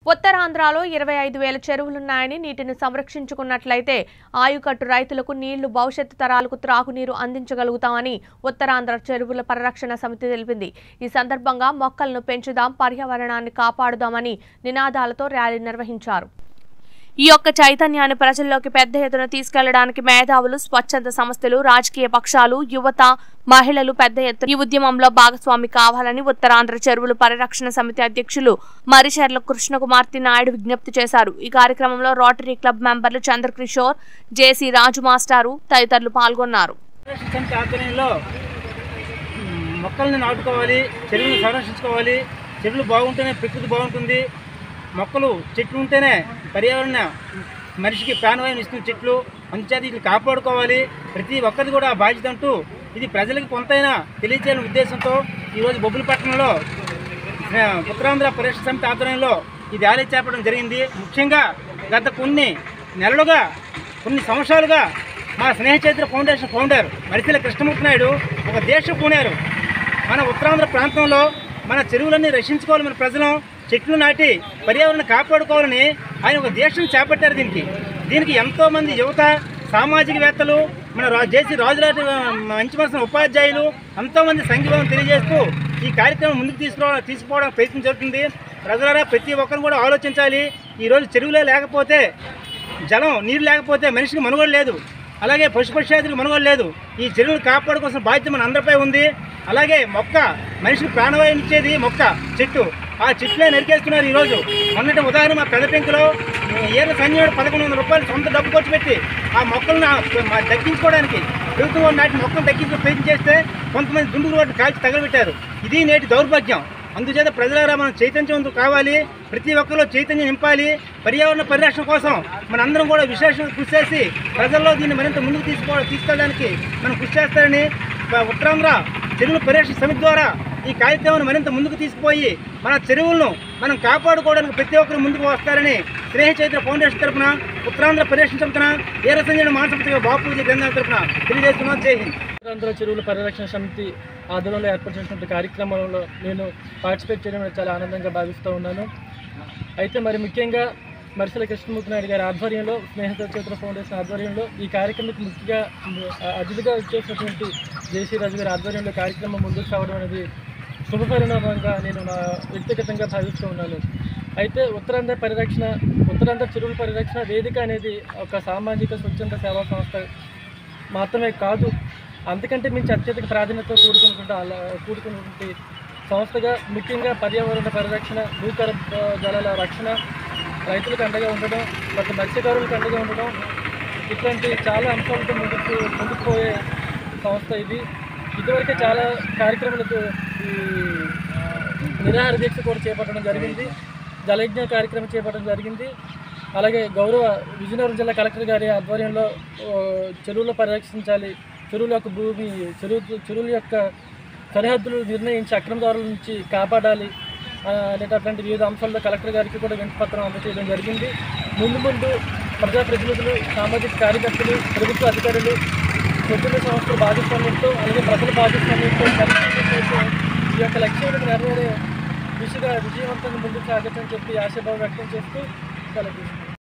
ఉత్తరాంధ్రలో ఇరవై ఐదు వేల చెరువులున్నాయని నీటిని సంరక్షించుకున్నట్లయితే ఆయుకట్టు రైతులకు నీళ్లు భవిష్యత్తు తరాలకు త్రాగునీరు అందించగలుగుతామని ఉత్తరాంధ్ర చెరువుల పరిరక్షణ సమితి తెలిపింది ఈ సందర్భంగా మొక్కలను పెంచుదాం పర్యావరణాన్ని కాపాడుదామని నినాదాలతో ర్యాలీ నిర్వహించారు ఈ యొక్క చైతన్యాన్ని ప్రజల్లోకి పెద్ద ఎత్తున తీసుకెళ్లడానికి మేధావులు స్వచ్ఛంద సంస్థలు రాజకీయ పక్షాలు యువత మహిళలు పెద్ద ఎత్తున ఈ ఉద్యమంలో భాగస్వామి కావాలని ఉత్తరాంధ్ర చెరువులు పరిరక్షణ సమితి అధ్యక్షులు మరిచెర్ల కృష్ణకుమార్తె నాయుడు విజ్ఞప్తి చేశారు ఈ కార్యక్రమంలో రోటరీ క్లబ్ మెంబర్లు చంద్రకిషోర్ జేసీ రాజు మాస్టారు తదితరులు పాల్గొన్నారు సంరక్షణ సమితి ఆధ్వర్యంలో మ్, మొక్కల్ని నాటుకోవాలి చెరువులను సంరక్షించుకోవాలి చెరువులు బాగుంటేనే ప్రకృతి బాగుంటుంది మొక్కలు చెట్లు ఉంటేనే పర్యావరణ మనిషికి ప్రాణవాయువు ఇస్తున్న చెట్లు అందుచేత వీటిని కాపాడుకోవాలి ప్రతి ఒక్కరిది కూడా ఆ బాధ్యత అంటూ ఇది ప్రజలకు కొంతైనా తెలియజేయాలనే ఉద్దేశంతో ఈరోజు బొబ్బులపట్నంలో ఆ, ఉత్తరాంధ్ర పరిరక్షణ సమితి ఆధ్వర్యంలో ఈ ర్యాలీ చేపట్టడం జరిగింది ముఖ్యంగా గత కొన్ని నెలలుగా కొన్ని సంవత్సరాలుగా మా స్నేహచైత్ర ఫౌండేషన్ ఫౌండర్ మరిసిల కృష్ణమూర్తి నాయుడు ఒక దేశ పూనారు మన ఉత్తరాంధ్ర ప్రాంతంలో మన చెరువులన్నీ రక్షించుకోవాలి మన ప్రజలు చెట్లు నాటి పర్యావరణం కాపాడుకోవాలని ఆయన ఒక దేశం చేపట్టారు దీనికి దీనికి ఎంతోమంది యువత సామాజికవేత్తలు మన రా జేసీ రాజులాంటి మంచి మనసిన ఉపాధ్యాయులు ఎంతోమంది సంఘీభావం తెలియజేస్తూ ఈ కార్యక్రమం ముందుకు తీసుకురా తీసుకుపోవడానికి ప్రయత్నం జరుగుతుంది ప్రజలారా ప్రతి ఒక్కరు కూడా ఆలోచించాలి ఈరోజు చెరువులే లేకపోతే జలం నీరు లేకపోతే మనిషికి మనుగడ లేదు అలాగే పశుపక్షాదులకు మనుగడ లేదు ఈ చెరువులు కాపాడుకోవాల్సిన బాధ్యత మన అందరిపై ఉంది అలాగే మొక్క మనిషికి ప్రాణవాయువు ఇచ్చేది మొక్క చెట్టు ఆ చెట్లే నరికేస్తున్నారు ఈరోజు మొన్నటి ఉదాహరణ మా పెద్ద పెంకులో ఏళ్ళ సంజయుడు పదకొండు వందల రూపాయలు సొంత డబ్బు ఖర్చు పెట్టి ఆ మొక్కలను ఆ- మా దక్కించుకోవడానికి ప్రభుత్వం నాటి మొక్కలు దక్కించే ప్రయత్నం చేస్తే కొంతమంది దుండుగులు వాటిని కాల్చి తగలబెట్టారు ఇది నేటి దౌర్భాగ్యం అందుచేత ప్రజలారా మనం చైతన్యవంతులు కావాలి ప్రతి ఒక్కరిలో చైతన్యం నింపాలి పర్యావరణ పరిరక్షణ కోసం మనందరం కూడా విశేషంగా కృషి చేసి ప్రజల్లో దీన్ని మరింత ముందుకు తీసుకో తీసుకెళ్ళడానికి మనం కృషి చేస్తారని ప- ఉత్తరాంధ్ర చెరువుల పరిరక్షణ సమితి ద్వారా ఈ కార్యక్రమాన్ని మరింత ముందుకు తీసుకుపోయి మన చెరువులను మనం కాపాడుకోవడానికి ప్రతి ఒక్కరు ముందుకు వస్తారని స్నేహ చైత్ర ఫౌండేషన్ తరఫున ఉత్తరాంధ్ర పరిరక్షణ తరఫున వీర సంజయ్ మానసపతిగా బాపూజీ గ్రంథాల తరఫున తెలియజేస్తున్నాం జై హింద్ ఆంధ్ర చెరువుల పరిరక్షణ సమితి ఆధ్వర్యంలో ఏర్పాటు చేసినటువంటి కార్యక్రమంలో నేను పార్టిసిపేట్ చేయడం నాకు చాలా ఆనందంగా భావిస్తూ ఉన్నాను అయితే మరి ముఖ్యంగా మరిసల కృష్ణమూర్తి నాయుడు గారి ఆధ్వర్యంలో స్నేహిత చేతుల ఫౌండేషన్ ఆధ్వర్యంలో ఈ కార్యక్రమానికి ముఖ్యంగా ఆ, అతిథిగా వచ్చేసినటువంటి జేసీ రాజు గారి ఆధ్వర్యంలో కార్యక్రమం ముందుకు సాగడం అనేది శుభపరిణామంగా నేను నా వ్యక్తిగతంగా భావిస్తూ ఉన్నాను అయితే ఉత్తరాంధ్ర పరిరక్షణ ఉత్తరాంధ్ర చెరువుల పరిరక్షణ వేదిక అనేది ఒక సామాజిక స్వచ్ఛంద సేవా సంస్థ మాత్రమే కాదు అంతకంటే మించి అత్యధిక ప్రాధాన్యత కూడుకున్నటువంటి అలా కూడుకున్నటువంటి సంస్థగా ముఖ్యంగా పర్యావరణ పరిరక్షణ భూకర ఆ, జలాల రక్షణ రైతులకు అండగా ఉండడం ప్రతి మత్స్యకారులకు అండగా ఉండడం ఇట్లాంటి చాలా అంశాలతో ముందుకు ముందుకు పోయే సంస్థ ఇది ఇదివరకే చాలా కార్యక్రమాలకు ఈ నిరాహార దీక్ష కూడా చేపట్టడం జరిగింది జలయజ్ఞ కార్యక్రమం చేపట్టడం జరిగింది అలాగే గౌరవ విజయనగరం జిల్లా కలెక్టర్ గారి ఆధ్వర్యంలో ఆ, చెరువులు పరిరక్షించాలి చెరువుల యొక్క భూమి చెరువు చెరువుల యొక్క సరిహద్దులు నిర్ణయించి అక్రమదారుల నుంచి కాపాడాలి ఆ, అనేటటువంటి వివిధ అంశాల్లో కలెక్టర్ గారికి కూడా వినతి పత్రం అందజేయడం జరిగింది ముందు ముందు ప్రజాప్రతినిధులు సామాజిక కార్యకర్తలు ప్రభుత్వ అధికారులు పొద్దున్న సంస్థల భాగస్వామ్యంతో అలాగే ప్రజల భాగస్వామ్యంతో కలిసి చేసే ఈ యొక్క లక్ష్యాలను నెరవేరే దిశగా విజయవంతంగా ముందుకు సాగచ్చని చెప్పి ఆశాభావం వ్యక్తం చేస్తూ సెలవు తీసుకుంటాను